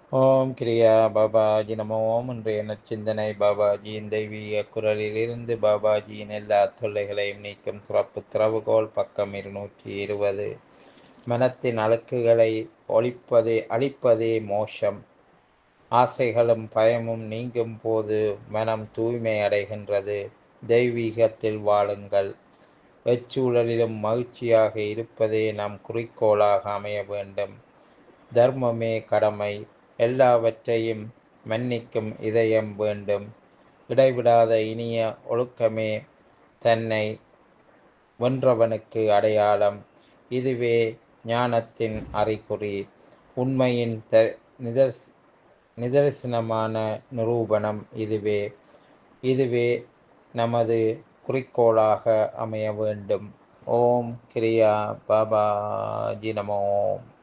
ஓம் கிரியா பாபாஜி நமோ ஓம் இன்றைய நச்சிந்தனை பாபாஜியின் தெய்வீக குரலிலிருந்து பாபாஜியின் எல்லா தொல்லைகளையும் நீக்கும் சிறப்பு திறவுகோல் பக்கம் இருநூற்றி இருபது மனத்தின் அழுக்குகளை ஒழிப்பதே அழிப்பதே மோஷம் ஆசைகளும் பயமும் நீங்கும் போது மனம் தூய்மை அடைகின்றது தெய்வீகத்தில் வாழுங்கள் எச்சூழலிலும் மகிழ்ச்சியாக இருப்பதே நம் குறிக்கோளாக அமைய வேண்டும் தர்மமே கடமை எல்லாவற்றையும் மன்னிக்கும் இதயம் வேண்டும் இடைவிடாத இனிய ஒழுக்கமே தன்னை வென்றவனுக்கு அடையாளம் இதுவே ஞானத்தின் அறிகுறி உண்மையின் த நிதர்ஸ் நிதர்சனமான நிரூபணம் இதுவே இதுவே நமது குறிக்கோளாக அமைய வேண்டும் ஓம் கிரியா பாபாஜி நமோம்